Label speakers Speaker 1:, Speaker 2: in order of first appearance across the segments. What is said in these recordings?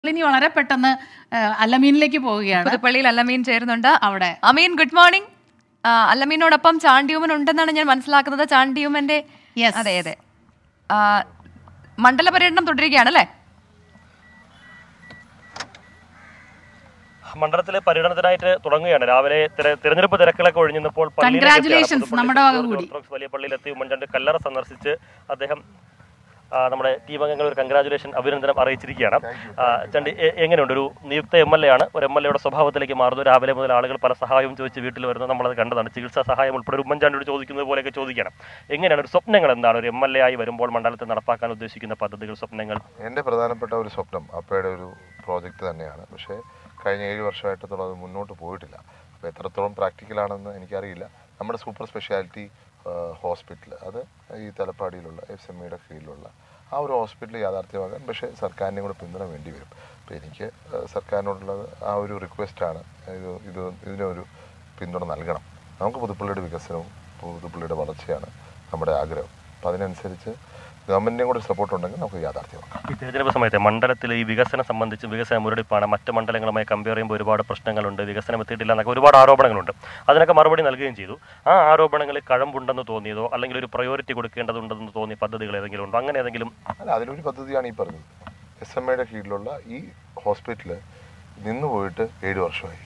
Speaker 1: ഇനി വളരെ പെട്ടെന്ന് ആ, അല്ലമീനിലേക്ക് പോവുകയാണ്
Speaker 2: പുതുപ്പള്ളിയിൽ അല്ലമീൻ ചേരുന്നുണ്ട്
Speaker 1: അവിടെ
Speaker 2: അമീൻ ഗുഡ് മോർണിംഗ് അല്ലമീനോടൊപ്പം ചാണ്ടിയുമൻ ഉണ്ടെന്നാണ് ഞാൻ മനസ്സിലാക്കുന്നത് ചാണ്ടിയുമന്റെ
Speaker 1: Yes.
Speaker 2: അതെ അതെ ആ, മണ്ഡല പര്യടനം തുടരുകയാണ് അല്ലേ
Speaker 3: മണ്ഡലത്തിലെ പര്യടനത്തിനായിട്ട് തുടങ്ങുകയാണ് രാവിലെ തിര- തിരഞ്ഞെടുപ്പ് തിരക്കുകളൊക്കെ ഒഴിഞ്ഞപ്പോൾ പള്ളിയിലേക്ക്
Speaker 1: Congratulations,
Speaker 3: എത്തിയാണ്. പുതുപ്പള്ളി
Speaker 1: നമ്മുടെ വക
Speaker 3: ജോർജ്
Speaker 1: കൂടി.
Speaker 3: ഓർത്തഡോക്സ് വലിയ പള്ളിയിലെത്തി ഉമ്മൻചാണ്ടി കല്ലറ സന്ദർശിച്ച് അദ്ദേഹം ആ, നമ്മുടെ ടീം അംഗങ്ങൾ ഒരു കൺഗ്രാചുലേഷൻ അഭിനന്ദനം അറിയിച്ചിരിക്കുകയാണ് ആ, ചണ്ടി എ- എങ്ങനെയുണ്ട് ഒരു നിയുക്ത എം എൽ എ ആണ് ഒരു എം എൽ എയുടെ സ്വഭാവത്തിലേക്ക് മാറുന്നു രാവിലെ മുതൽ ആളുകൾ പല സഹായവും ചോദിച്ച് വീട്ടിൽ വരുന്നത് നമ്മളത് കണ്ടതാണ് ചികിത്സാ സഹായം ഉൾപ്പെടെ ഒരു ഉമ്മൻചാണ്ടിയോട് ചോദിക്കുന്നത് പോലെയൊക്കെ ചോദിക്കണം എങ്ങനെയാണ് ഒരു സ്വപ്നങ്ങൾ എന്താണ് ഒരു എം എൽ എ ആയി വരുമ്പോൾ മണ്ഡലത്തിൽ നടപ്പാക്കാൻ ഉദ്ദേശിക്കുന്ന പദ്ധതികൾ സ്വപ്നങ്ങൾ
Speaker 4: എൻ്റെ പ്രധാനപ്പെട്ട ഒരു സ്വപ്നം അപ്പയുടെ ഒരു പ്രോജക്റ്റ് തന്നെയാണ് പക്ഷേ കഴിഞ്ഞ ഏഴ് വർഷമായിട്ടത്തോളം അത് മുന്നോട്ട് പോയിട്ടില്ല അപ്പോൾ എത്രത്തോളം പ്രാക്ടിക്കലാണെന്ന് എനിക്കറിയില്ല നമ്മുടെ സൂപ്പർ സ്പെഷ്യാലിറ്റി ഹോസ്പിറ്റൽ അത് ഈ തലപ്പാടിയിലുള്ള എഫ് എം ഇയുടെ കീഴിലുള്ള ആ ഒരു ഹോസ്പിറ്റൽ യാഥാർത്ഥ്യമാകാൻ പക്ഷേ സർക്കാരിൻ്റെ കൂടെ പിന്തുണ വേണ്ടി വരും അപ്പോൾ എനിക്ക് ആ, സർക്കാരിനോടുള്ളത് ആ ഒരു റിക്വസ്റ്റാണ് ഇത് ഇത് ഇതിനൊരു പിന്തുണ നൽകണം നമുക്ക് പുതുപ്പള്ളിയുടെ വികസനവും പുതുപ്പള്ളിയുടെ വളർച്ചയാണ് നമ്മുടെ ആഗ്രഹം അപ്പോൾ അതിനനുസരിച്ച് ഗവൺമെൻറ്റിൻ്റെയും കൂടെ സപ്പോർട്ട് ഉണ്ടെങ്കിൽ നമുക്ക് യാഥാർത്ഥ്യമാക്കാം
Speaker 3: ഈ തെരഞ്ഞെടുപ്പ് സമയത്ത് മണ്ഡലത്തിൽ ഈ വികസനം സംബന്ധിച്ച് വികസന മുരടിപ്പാണ് മറ്റ് മണ്ഡലങ്ങളുമായി കമ്പയർ ചെയ്യുമ്പോൾ ഒരുപാട് പ്രശ്നങ്ങളുണ്ട് വികസനം എത്തിയിട്ടില്ല എന്നൊക്കെ ഒരുപാട് ആരോപണങ്ങളുണ്ട് അതിനൊക്കെ മറുപടി നൽകുകയും ചെയ്തു ആ ആരോപണങ്ങളിൽ കഴമ്പുണ്ടെന്ന് തോന്നിയതോ അല്ലെങ്കിൽ ഒരു പ്രയോറിറ്റി കൊടുക്കേണ്ടതുണ്ടെന്ന് തോന്നിയ പദ്ധതികൾ ഏതെങ്കിലും ഉണ്ടോ അങ്ങനെ ഏതെങ്കിലും
Speaker 4: അല്ല അതിലൊരു പദ്ധതിയാണ് ഈ പറഞ്ഞത് എസ് എം ഐയുടെ കീഴിലുള്ള ഈ ഹോസ്പിറ്റൽ നിന്ന് പോയിട്ട് ഏഴ് വർഷമായി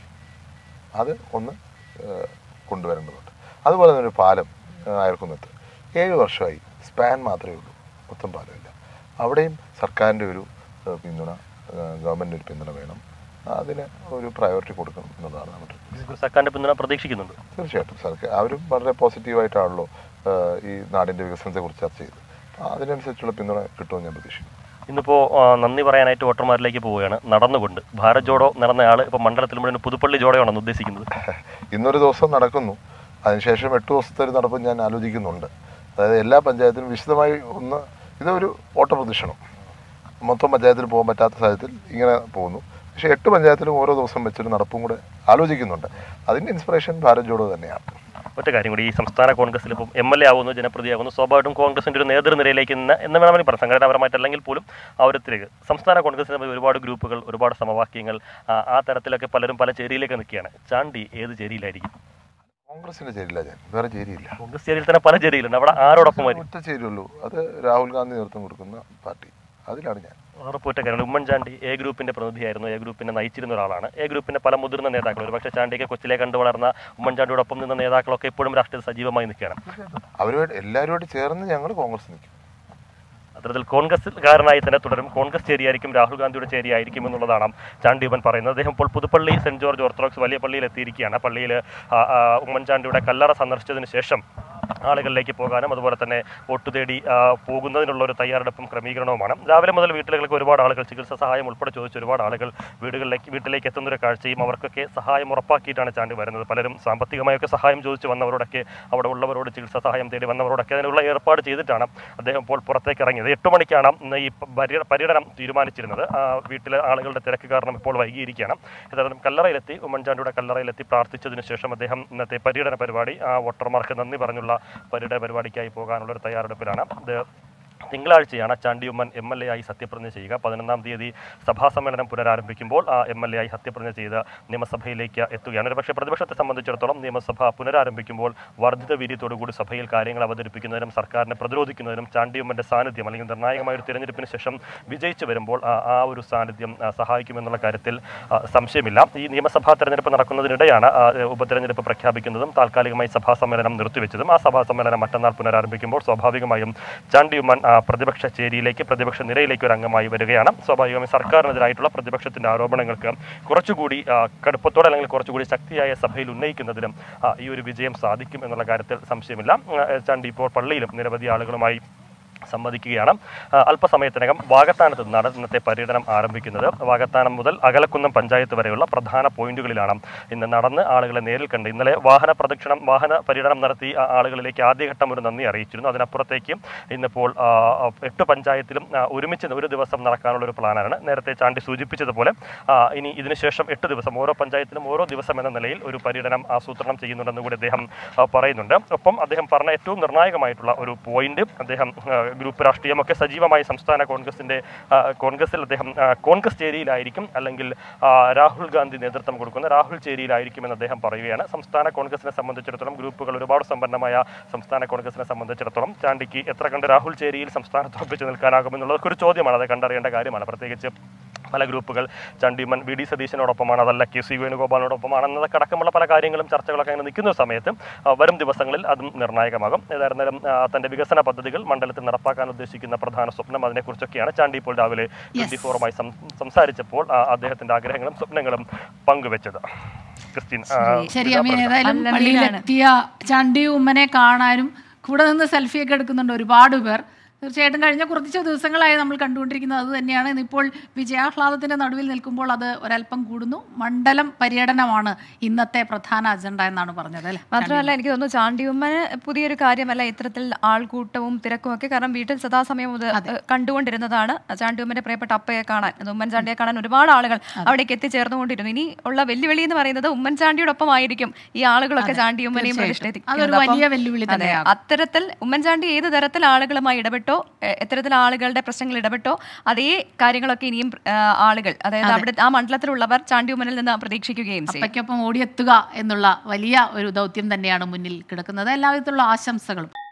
Speaker 4: അത് ഒന്ന് ഏഹ്, കൊണ്ടുവരേണ്ടതുണ്ട് അതുപോലെ തന്നെ ഒരു പാലം ഏഹ്, അയർക്കുന്നത്ത് ഏഴ് വർഷമായി സ്പാൻ മാത്രമേ ഉള്ളൂ മൊത്തം പാലമില്ല അവിടെയും സർക്കാരിൻ്റെ ഒരു ഏഹ്, പിന്തുണ ഏഹ്, ഗവൺമെൻറ് ഒരു പിന്തുണ വേണം അതിന് ഒരു പ്രയോറിറ്റി കൊടുക്കണം എന്നുള്ളതാണ് നമ്മുടെ
Speaker 3: സർക്കാരിന്റെ പിന്തുണ പ്രതീക്ഷിക്കുന്നുണ്ട്
Speaker 4: തീർച്ചയായിട്ടും സർക്കാർ അവരും വളരെ പോസിറ്റീവായിട്ടാണല്ലോ ഏഹ്, ഈ നാടിൻ്റെ വികസനത്തെക്കുറിച്ച് ചർച്ച ചെയ്തത് അപ്പോൾ അതിനനുസരിച്ചുള്ള പിന്തുണ കിട്ടുമെന്ന് ഞാൻ പ്രതീക്ഷിക്കുന്നു
Speaker 3: ഇന്നിപ്പോൾ നന്ദി പറയാനായിട്ട് വോട്ടർമാരിലേക്ക് പോവുകയാണ് നടന്നുകൊണ്ട് ഭാരത് ജോഡോ നടന്നയാൾ ഇപ്പോൾ മണ്ഡലത്തിൽ മുഴുവൻ പുതുപ്പള്ളി ജോഡോയാണെന്ന് ഉദ്ദേശിക്കുന്നത്
Speaker 4: ഇന്നൊരു ദിവസം നടക്കുന്നു അതിനുശേഷം എട്ട് ദിവസത്തെ ഒരു നടപ്പ് ഞാൻ ആലോചിക്കുന്നുണ്ട് അതായത് എല്ലാ പഞ്ചായത്തിലും വിശദമായി ഒന്ന് ഇതൊരു ഓട്ടപ്രദക്ഷിണം മൊത്തം പഞ്ചായത്തിൽ പോകാൻ പറ്റാത്ത സാഹചര്യത്തിൽ ഇങ്ങനെ പോകുന്നു പക്ഷേ എട്ട് പഞ്ചായത്തിലും ഓരോ ദിവസം വെച്ചൊരു നടപ്പും കൂടെ ആലോചിക്കുന്നുണ്ട് അതിൻ്റെ ഇൻസ്പിറേഷൻ ഭാരത് ജോഡോ തന്നെയാണ്
Speaker 3: ഒറ്റ കാര്യം കൂടി ഈ സംസ്ഥാന കോൺഗ്രസിൽ ഇപ്പം എം എൽ എ ആവുന്നു ജനപ്രതിയാകുന്നു സ്വാഭാവികമായിട്ടും കോൺഗ്രസിന്റെ ഒരു നേതൃനിരയിലേക്ക് ഇന്ന് എന്ന് വേണമെങ്കിൽ പറയാം സംഘടനാപരമായിട്ടല്ലെങ്കിൽ പോലും ആ ഒരു തിരികെ സംസ്ഥാന കോൺഗ്രസിന് തമ്മിൽ ഒരുപാട് ഗ്രൂപ്പുകൾ ഒരുപാട് സമവാക്യങ്ങൾ ആ, ആ തരത്തിലൊക്കെ പലരും പല ചേരിയിലേക്ക് നിൽക്കുകയാണ് ചാണ്ടി ഏത് ചേരിയിലായിരിക്കും
Speaker 4: കോൺഗ്രസിൻ്റെ ചേരിയില്ല ഞാൻ വേറെ ചേരിയില്ല
Speaker 3: കോൺഗ്രസ് ചേരിയിൽ തന്നെ പല ചേരിയിലുണ്ട് അവിടെ ആരോടൊപ്പം വരും
Speaker 4: ഒറ്റ ചേരിയുള്ളൂ അത് രാഹുൽ ഗാന്ധി നേതൃത്വം കൊടുക്കുന്ന പാർട്ടി അതിലാണ് ഞാൻ
Speaker 3: ഉറപ്പുറ്റ കാര്യം ഉമ്മൻചാണ്ടി എ ഗ്രൂപ്പിന്റെ പ്രതിനിധിയായിരുന്നു എ ഗ്രൂപ്പിനെ നയിച്ചിരുന്ന ഒരാളാണ് എ ഗ്രൂപ്പിന്റെ പല മുതിർന്ന നേതാക്കൾ ഒരുപക്ഷെ ചാണ്ടിയൊക്കെ കൊച്ചിലെ കണ്ടു വളർന്ന ഉമ്മൻചാണ്ടിയോടൊപ്പം നിന്ന നേതാക്കളൊക്കെ ഇപ്പോഴും രാഷ്ട്രീയത്തിൽ സജീവമായി നിൽക്കുകയാണ്
Speaker 4: അവരുമായിട്ട് എല്ലാവരുമായിട്ട് ചേർന്ന് ഞങ്ങൾ കോൺഗ്രസ് നിൽക്കും
Speaker 3: അത്തരത്തിൽ കോൺഗ്രസ്സുകാരനായി തന്നെ തുടരും കോൺഗ്രസ് ചേരിയായിരിക്കും രാഹുൽ ഗാന്ധിയുടെ ചേരിയായിരിക്കും എന്നുള്ളതാണ് ചാണ്ടിയപ്പൻ പറയുന്നത് അദ്ദേഹം ഇപ്പോൾ പുതുപ്പള്ളി സെന്റ് ജോർജ് ഓർത്തഡോക്സ് വലിയ പള്ളിയിൽ എത്തിയിരിക്കുകയാണ് പള്ളിയിൽ ആ, ആ, ഉമ്മൻചാണ്ടിയുടെ കല്ലറ സന്ദർശിച്ചതിന് ശേഷം ആളുകളിലേക്ക് പോകാനും അതുപോലെ തന്നെ വോട്ട് തേടി ആ, പോകുന്നതിനുള്ള ഒരു തയ്യാറെടുപ്പും ക്രമീകരണവുമാണ് രാവിലെ മുതൽ വീട്ടിലേക്ക് ഒരുപാട് ആളുകൾ ചികിത്സാ സഹായം ഉൾപ്പെടെ ചോദിച്ച ഒരുപാട് ആളുകൾ വീടുകളിലേക്ക് വീട്ടിലേക്ക് എത്തുന്ന ഒരു കാഴ്ചയും അവർക്കൊക്കെ സഹായം ഉറപ്പാക്കിയിട്ടാണ് ചാണ്ടി വരുന്നത് പലരും സാമ്പത്തികമായൊക്കെ സഹായം ചോദിച്ചു വന്നവരോടൊക്കെ അവിടെ ഉള്ളവരോട് ചികിത്സാ സഹായം തേടി വന്നവരോടൊക്കെ അതിനുള്ള ഏർപ്പാട് ചെയ്തിട്ടാണ് അദ്ദേഹം ഇപ്പോൾ പുറത്തേക്ക് ഇറങ്ങിയത് എട്ട് മണിക്കാണ് ഇന്ന് ഈ പര്യ- പര്യടനം തീരുമാനിച്ചിരുന്നത് ആ, വീട്ടിലെ ആളുകളുടെ തിരക്ക് കാരണം ഇപ്പോൾ വൈകിയിരിക്കുകയാണ് ഏതായാലും കല്ലറയിലെത്തി ഉമ്മൻചാണ്ടിയുടെ കല്ലറയിലെത്തി പ്രാർത്ഥിച്ചതിന് ശേഷം അദ്ദേഹം ഇന്നത്തെ പര്യടന പരിപാടി ആ വോട്ടർമാർക്ക് നന്ദി പറഞ്ഞുള്ള പര്യടന പരിപാടിക്കായി പോകാനുള്ള ഒരു തയ്യാറെടുപ്പിലാണ് ഇത് തിങ്കളാഴ്ചയാണ് ചാണ്ടിയുമ്മൻ എം എൽ എ ആയി സത്യപ്രതിജ്ഞ ചെയ്യുക പതിനൊന്നാം തീയതി സഭാ സമ്മേളനം പുനരാരംഭിക്കുമ്പോൾ ആ എം എൽ എ ആയി സത്യപ്രതിജ്ഞ ചെയ്ത് നിയമസഭയിലേക്ക് എത്തുകയാണ് ഒരു പക്ഷേ പ്രതിപക്ഷത്തെ സംബന്ധിച്ചിടത്തോളം നിയമസഭ പുനരാരംഭിക്കുമ്പോൾ വർദ്ധിത വീര്യത്തോടുകൂടി സഭയിൽ കാര്യങ്ങൾ അവതരിപ്പിക്കുന്നതിനും സർക്കാരിനെ പ്രതിരോധിക്കുന്നതിനും ചാണ്ടിയുമ്മന്റെ സാന്നിധ്യം അല്ലെങ്കിൽ നിർണായകമായ ഒരു തിരഞ്ഞെടുപ്പിന് ശേഷം വിജയിച്ചു വരുമ്പോൾ ആ- ആ ഒരു സാന്നിധ്യം ആ, സഹായിക്കുമെന്നുള്ള കാര്യത്തിൽ ആ, സംശയമില്ല ഈ നിയമസഭാ തെരഞ്ഞെടുപ്പ് നടക്കുന്നതിനിടെയാണ് ആ, ഉപതെരഞ്ഞെടുപ്പ് പ്രഖ്യാപിക്കുന്നതും താൽക്കാലികമായി സഭാ സമ്മേളനം നിർത്തിവെച്ചതും ആ സഭാ സമ്മേളനം മറ്റന്നാൾ പുനരാരംഭിക്കുമ്പോൾ സ്വാഭാവികമായും ചാണ്ടിയുമ്മൻ ആ, പ്രതിപക്ഷ ചേരിയിലേക്ക് പ്രതിപക്ഷ നിരയിലേക്ക് ഒരു അംഗമായി വരികയാണ് സ്വാഭാവികമായും സർക്കാരിനെതിരായിട്ടുള്ള പ്രതിപക്ഷത്തിന്റെ ആരോപണങ്ങൾക്ക് കുറച്ചുകൂടി ആ, കടുപ്പത്തോടെ അല്ലെങ്കിൽ കുറച്ചുകൂടി ശക്തിയായ സഭയിൽ ഉന്നയിക്കുന്നതിനും ആ, ഈ ഒരു വിജയം സാധിക്കും എന്നുള്ള കാര്യത്തിൽ സംശയമില്ല ആ, ചാണ്ടി ഇപ്പോൾ പള്ളിയിലും നിരവധി ആളുകളുമായി സംവദിക്കുകയാണ് ആ, അല്പസമയത്തിനകം വാകത്താനത്ത് നിന്നാണ് ഇന്നത്തെ പര്യടനം ആരംഭിക്കുന്നത് വാകത്താനം മുതൽ അകലക്കുന്നം പഞ്ചായത്ത് വരെയുള്ള പ്രധാന പോയിന്റുകളിലാണ് ഇന്ന് നടന്ന് ആളുകളെ നേരിൽ കണ്ട് ഇന്നലെ വാഹന പ്രദക്ഷിണം വാഹന പര്യടനം നടത്തി ആ ആളുകളിലേക്ക് ആദ്യഘട്ടം ഒരു നന്ദി അറിയിച്ചിരുന്നു അതിനപ്പുറത്തേക്ക് ഇന്നിപ്പോൾ ആ, ആ, എട്ട് പഞ്ചായത്തിലും ആ, ഒരുമിച്ച് ഒരു ദിവസം നടക്കാനുള്ള ഒരു പ്ലാനാണ് നേരത്തെ ചാണ്ടി സൂചിപ്പിച്ചതുപോലെ ആ, ഇനി ഇതിനുശേഷം എട്ട് ദിവസം ഓരോ പഞ്ചായത്തിലും ഓരോ ദിവസം എന്ന നിലയിൽ ഒരു പര്യടനം ആസൂത്രണം ചെയ്യുന്നുണ്ടെന്ന് കൂടി അദ്ദേഹം ആ, പറയുന്നുണ്ട് ഒപ്പം അദ്ദേഹം പറഞ്ഞ ഏറ്റവും നിർണായകമായിട്ടുള്ള ഒരു പോയിന്റ് അദ്ദേഹം ആ, ഗ്രൂപ്പ് രാഷ്ട്രീയമൊക്കെ സജീവമായി സംസ്ഥാന കോൺഗ്രസിന്റെ ആ, കോൺഗ്രസിൽ അദ്ദേഹം ആ, കോൺഗ്രസ് ചേരിയിലായിരിക്കും അല്ലെങ്കിൽ ആ, രാഹുൽ ഗാന്ധി നേതൃത്വം കൊടുക്കുന്ന രാഹുൽ ചേരിയിലായിരിക്കുമെന്ന് അദ്ദേഹം പറയുകയാണ് സംസ്ഥാന കോൺഗ്രസിനെ സംബന്ധിച്ചിടത്തോളം ഗ്രൂപ്പുകൾ ഒരുപാട് സമ്പന്നമായ സംസ്ഥാന കോൺഗ്രസിനെ സംബന്ധിച്ചിടത്തോളം ചാണ്ടിക്ക് എത്ര കണ്ട് രാഹുൽ ചേരിയിൽ സംസ്ഥാനത്ത് ഉറപ്പിച്ചു നിൽക്കാനാകുമെന്നുള്ളത് ഒരു ചോദ്യമാണ് അത് കണ്ടറിയേണ്ട കാര്യമാണ് പ്രത്യേകിച്ച് പല ഗ്രൂപ്പുകൾ ചണ്ടിമൻ വി ഡി സതീശനോടൊപ്പമാണ് അതല്ല കെ സി വേണുഗോപാലിനോടൊപ്പമാണ് എന്നതൊക്കെ അടക്കമുള്ള പല കാര്യങ്ങളും ചർച്ചകളൊക്കെ അങ്ങനെ നിൽക്കുന്ന ഒരു സമയത്ത് ആ, വരും ദിവസങ്ങളിൽ അതും നിർണായകമാകും ഏതായിരുന്നാലും ആ, തന്റെ വികസന പദ്ധതികൾ മണ്ഡലത്തിൽ നടപ്പാക്കാൻ ഉദ്ദേശിക്കുന്ന പ്രധാന സ്വപ്നം അതിനെക്കുറിച്ചൊക്കെയാണ് ചാണ്ടി ഇപ്പോൾ രാവിലെ ട്വന്റി ഫോറുമായി സംസാരിച്ചപ്പോൾ ആ, അദ്ദേഹത്തിന്റെ ആഗ്രഹങ്ങളും സ്വപ്നങ്ങളും പങ്കുവെച്ചത് ക്രിസ്റ്റീൻ ആ,
Speaker 1: ശരി അമീൻ ഏതായാലും
Speaker 2: അല്ലമീനാണ്.
Speaker 1: പള്ളിയിലെത്തിയ ചണ്ടി ഉമ്മനെ കാണാനും കൂടെ നിന്ന് സെൽഫിയൊക്കെ എടുക്കുന്നുണ്ട് ഒരുപാട് പേർ തീർച്ചയായിട്ടും കഴിഞ്ഞ കുറച്ച് ദിവസങ്ങളായി നമ്മൾ കണ്ടുകൊണ്ടിരിക്കുന്നത് അത് തന്നെയാണ് ഇന്നിപ്പോൾ വിജയാഹ്ലാദത്തിന്റെ നടുവിൽ നിൽക്കുമ്പോൾ അത് ഒരല്പം കൂടുന്നു മണ്ഡലം പര്യടനമാണ് ഇന്നത്തെ പ്രധാന അജണ്ട എന്നാണ് പറഞ്ഞത് അല്ലേ
Speaker 2: മാത്രമല്ല എനിക്ക് തോന്നുന്നു ചാണ്ടിയമ്മന് പുതിയൊരു കാര്യമല്ല ഇത്തരത്തിൽ ആൾക്കൂട്ടവും തിരക്കും ഒക്കെ കാരണം വീട്ടിൽ സദാസമയം ഇത് കണ്ടുകൊണ്ടിരുന്നതാണ് ചാണ്ടിയമ്മന്റെ പ്രിയപ്പെട്ട അപ്പയെ കാണാൻ അത് ഉമ്മൻചാണ്ടിയെ കാണാൻ ഒരുപാട് ആളുകൾ അവിടേക്ക് എത്തിച്ചേർന്നുകൊണ്ടിരുന്നു ഇനി ഉള്ള വെല്ലുവിളി എന്ന് പറയുന്നത് ഉമ്മൻചാണ്ടിയോടൊപ്പം ആയിരിക്കും ഈ ആളുകളൊക്കെ ചാണ്ടിയമ്മനെയും
Speaker 1: തീർച്ചയായിട്ടും. അതൊരു വലിയ വെല്ലുവിളി തന്നെയാകും.
Speaker 2: അത്തരത്തിൽ ഉമ്മൻചാണ്ടി ഏത് തരത്തിൽ ആളുകളുമായി ഇടപെട്ടോ എ- എത്തരത്തിൽ ആളുകളുടെ പ്രശ്നങ്ങൾ ഇടപെട്ടോ അതേ കാര്യങ്ങളൊക്കെ ഇനിയും ആ, ആളുകൾ അതായത് അവിടെ ആ മണ്ഡലത്തിലുള്ളവർ ചാണ്ടി ഉമ്മനിൽ നിന്ന് പ്രതീക്ഷിക്കുകയും ചെയ്യും
Speaker 1: അപ്പയ്ക്കൊപ്പം ഓടിയെത്തുക എന്നുള്ള വലിയ ഒരു ദൗത്യം തന്നെയാണ് മുന്നിൽ കിടക്കുന്നത് എല്ലാവിധത്തിലുള്ള ആശംസകളും